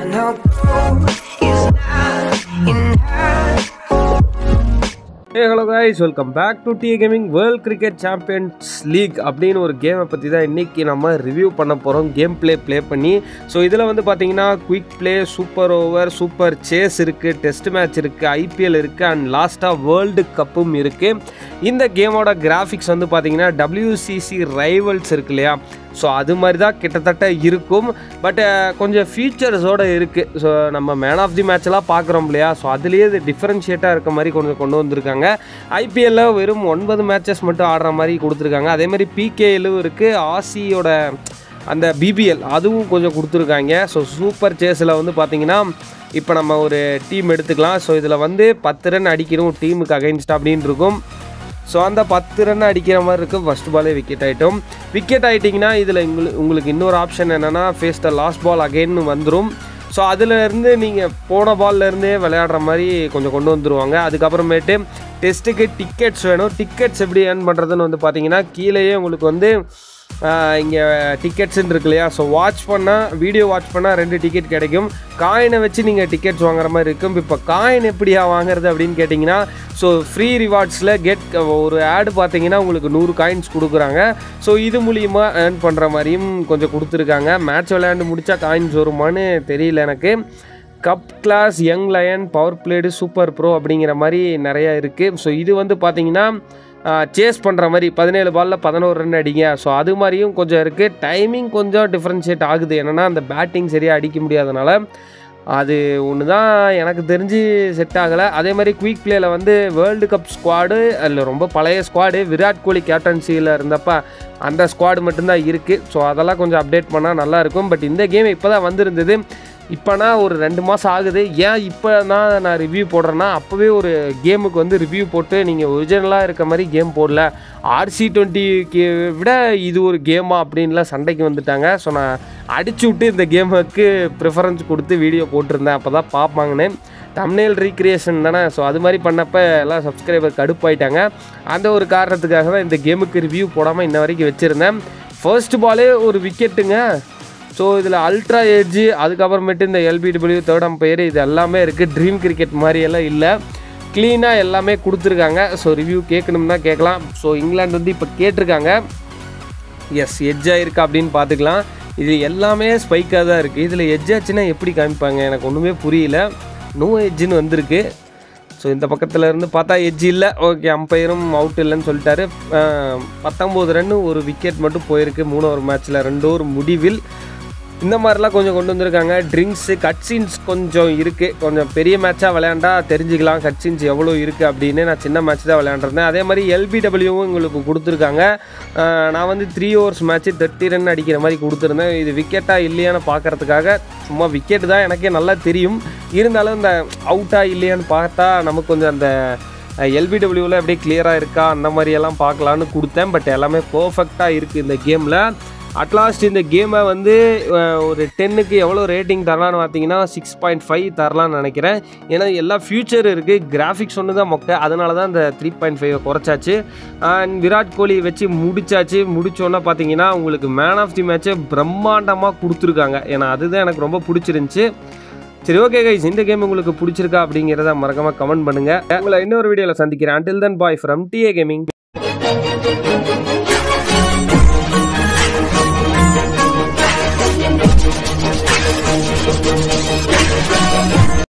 no gold is not in her. Hey hello guys welcome back to D gaming world cricket champions league அப்படின்னு ஒரு கேமை பற்றி தான் இன்றைக்கி நம்ம ரிவ்யூ பண்ண போகிறோம் கேம் ப்ளே ப்ளே பண்ணி ஸோ இதில் வந்து பார்த்தீங்கன்னா quick play super over super chase இருக்குது டெஸ்ட் மேட்ச் இருக்குது ஐபிஎல் இருக்குது அண்ட் லாஸ்ட்டாக வேர்ல்டு கப்பும் இருக்குது இந்த கேமோட கிராஃபிக்ஸ் வந்து பார்த்தீங்கன்னா WCC ரைவல்ஸ் இருக்கு இல்லையா ஸோ அது மாதிரி தான் கிட்டத்தட்ட இருக்கும் பட் கொஞ்சம் ஃபீச்சர்ஸோடு இருக்குது ஸோ நம்ம மேன் ஆஃப் தி மேட்ச்லாம் பார்க்குறோம் இல்லையா ஸோ அதுலேயே இது டிஃப்ரென்ஷியேட்டாக இருக்க மாதிரி கொஞ்சம் கொண்டு வந்திருக்காங்க ஐபிஎல்ல வெறும் ஒன்பது மேட்சஸ் மட்டும் ஆடுற மாதிரி கொடுத்துருக்காங்க அதே மாதிரி பிகேலும் இருக்குது ஆசியோட அந்த பிபிஎல் அதுவும் கொஞ்சம் கொடுத்துருக்காங்க ஸோ சூப்பர் சேஸில் வந்து பார்த்தீங்கன்னா இப்போ நம்ம ஒரு டீம் எடுத்துக்கலாம் ஸோ இதில் வந்து பத்து ரன் அடிக்கணும் டீமுக்கு அகைன்ஸ்ட் அப்படின்னு இருக்கும் ஸோ அந்த பத்து ரன் அடிக்கிற மாதிரி இருக்கும் ஃபஸ்ட் பாலே விக்கெட் ஆகிட்டோம் விக்கெட் ஆகிட்டிங்கன்னா இதில் உங்களுக்கு உங்களுக்கு இன்னொரு ஆப்ஷன் என்னென்னா face the last ball again வந்துடும் ஸோ அதுலேருந்து நீங்கள் போன பால்லேருந்தே விளையாடுற மாதிரி கொஞ்சம் கொண்டு வந்துருவாங்க அதுக்கப்புறமேட்டு டெஸ்ட்டுக்கு டிக்கெட்ஸ் வேணும் டிக்கெட்ஸ் எப்படி ஏர்ன் பண்ணுறதுன்னு வந்து பார்த்தீங்கன்னா கீழேயே உங்களுக்கு வந்து இங்கே டிக்கெட்ஸ்ன்னு இருக்கு இல்லையா ஸோ வாட்ச் பண்ணால் வீடியோ வாட்ச் பண்ணால் ரெண்டு டிக்கெட் கிடைக்கும் காயினை வச்சு நீங்கள் டிக்கெட்ஸ் வாங்குற மாதிரி இருக்கும் இப்போ காயின் எப்படியா வாங்குறது அப்படின்னு கேட்டிங்கன்னா ஸோ ஃப்ரீ ரிவார்ட்ஸில் கெட் ஒரு ஆடு பார்த்தீங்கன்னா உங்களுக்கு நூறு காயின்ஸ் கொடுக்குறாங்க ஸோ இது மூலியமா ஏர்ன் பண்ணுற மாதிரியும் கொஞ்சம் கொடுத்துருக்காங்க மேட்ச் விளையாண்டு முடித்தா காயின்ஸ் வருமான்னு தெரியல எனக்கு cup class young lion power blade super bro அப்படிங்கிற மாதிரி நிறையா இருக்குது ஸோ இது வந்து பார்த்தீங்கன்னா சேஸ் பண்ணுற மாதிரி பதினேழு பாலில் பதினோரு ரன் அடிங்க ஸோ அது மாதிரியும் கொஞ்சம் இருக்குது டைமிங் கொஞ்சம் டிஃப்ரென்ஷியேட் ஆகுது என்னென்னா அந்த பேட்டிங் சரியாக அடிக்க முடியாதனால அது ஒன்று தான் எனக்கு தெரிஞ்சு செட் ஆகலை அதே மாதிரி குயிக் பிளேயில் வந்து வேர்ல்டு கப் ஸ்குவாடு அதில் ரொம்ப பழைய ஸ்குவாடு விராட் கோலி கேப்டன்சியில் இருந்தப்ப அந்த ஸ்குவாடு மட்டும்தான் இருக்குது ஸோ அதெல்லாம் கொஞ்சம் அப்டேட் பண்ணால் நல்லாயிருக்கும் பட் இந்த கேம் இப்போ தான் வந்திருந்தது இப்போனா ஒரு ரெண்டு மாதம் ஆகுது ஏன் இப்போ தான் நான் ரிவ்யூ போடுறேன்னா அப்போவே ஒரு கேமுக்கு வந்து ரிவ்யூ போட்டு நீங்கள் ஒரிஜினலாக இருக்க மாதிரி கேம் போடல ஆர்சி டுவெண்ட்டிக்கு விட இது ஒரு கேமா அப்படின்லாம் சண்டைக்கு வந்துட்டாங்க ஸோ நான் அடிச்சு விட்டு இந்த கேமுக்கு ப்ரிஃபரன்ஸ் கொடுத்து வீடியோ போட்டிருந்தேன் அப்போ தான் பார்ப்பாங்கன்னு தம்னேல் ரீக்ரியேஷன் தானே ஸோ அது மாதிரி பண்ணப்போ எல்லாம் சப்ஸ்கிரைபர் கடுப்பாயிட்டாங்க அந்த ஒரு காரணத்துக்காக தான் இந்த கேமுக்கு ரிவ்யூ போடாமல் இன்ன வரைக்கும் வச்சுருந்தேன் ஃபர்ஸ்ட் பாலே ஒரு விக்கெட்டுங்க ஸோ இதில் அல்ட்ரா ஏஜ் அதுக்கப்புறமேட்டு இந்த எல்பிடபிள்யூ தேர்ட் அம்பையர் இது எல்லாமே இருக்குது ட்ரீம் கிரிக்கெட் மாதிரியெல்லாம் இல்லை க்ளீனாக எல்லாமே கொடுத்துருக்காங்க ஸோ ரிவ்யூ கேட்கணும்னா கேட்கலாம் ஸோ இங்கிலாந்து வந்து இப்போ கேட்டிருக்காங்க எஸ் எட்ஜ் ஆயிருக்கா அப்படின்னு பார்த்துக்கலாம் இது எல்லாமே ஸ்பைக்காக தான் இருக்குது இதில் எட்ஜ் ஆச்சுன்னா எப்படி காமிப்பாங்க எனக்கு ஒன்றுமே புரியல நோ எட்ஜுன்னு வந்திருக்கு ஸோ இந்த பக்கத்தில் இருந்து பார்த்தா எட்ஜ் இல்லை ஓகே அம்பையரும் அவுட் இல்லைன்னு சொல்லிட்டாரு அஹ், பத்தொம்போது ரன்னு ஒரு விக்கெட் மட்டும் போயிருக்கு மூணு ஒரு மேட்ச்சில் ரெண்டு ஒரு முடிவில் இந்த மாதிரிலாம் கொஞ்சம் கொண்டு வந்திருக்காங்க ட்ரிங்க்ஸு கட்சின்ஸ் கொஞ்சம் இருக்குது கொஞ்சம் பெரிய மேட்சாக விளையாண்டா தெரிஞ்சுக்கலாம் கட்சின்ஸ் எவ்வளோ இருக்குது அப்படின்னு நான் சின்ன மேட்ச் தான் விளையாண்டுருந்தேன் அதே மாதிரி எல்பிடபிள்யூவும் உங்களுக்கு கொடுத்துருக்காங்க அஹ், நான் வந்து three overs match thirty run அடிக்கிற மாதிரி கொடுத்துருந்தேன் இது விக்கெட்டாக இல்லையான்னு பார்க்கறதுக்காக சும்மா விக்கெட் தான் எனக்கே நல்லா தெரியும் இருந்தாலும் இந்த அவுட்டாக இல்லையான்னு பார்த்தா நமக்கு கொஞ்சம் அந்த எல்பிடபிள்யூவில் அப்படியே கிளியராக இருக்கா அந்த மாதிரியெல்லாம் பார்க்கலான்னு கொடுத்தேன் பட் எல்லாமே பர்ஃபெக்டாக இருக்குது இந்த கேமில் அட்லாஸ்ட் இந்த கேமை வந்து அஹ், ஒரு டென்னுக்கு எவ்வளோ ரேட்டிங் தரலான்னு பார்த்தீங்கன்னா சிக்ஸ் பாயிண்ட் ஃபைவ் தரலான்னு நினைக்கிறேன் ஏன்னா எல்லா ஃபியூச்சர் இருக்குது கிராஃபிக்ஸ் ஒன்று தான் மொக்க அதனால தான் இந்த த்ரீ பாயிண்ட் ஃபைவ் குறைச்சாச்சு அண்ட் விராட் கோலி வச்சு முடிச்சாச்சு முடிச்சோன்னே பார்த்தீங்கன்னா உங்களுக்கு மேன் ஆஃப் தி மேட்ச்சை பிரம்மாண்டமாக கொடுத்துருக்காங்க ஏன்னா அதுதான் எனக்கு ரொம்ப பிடிச்சிருந்துச்சி சரி ஓகே கைஸ் இந்த கேம் உங்களுக்கு பிடிச்சிருக்கா அப்படிங்கிறத மறக்காம கமெண்ட் பண்ணுங்க உங்களை இன்னொரு வீடியோவில் சந்திக்கிறேன் until then bye from DA gaming Thank you.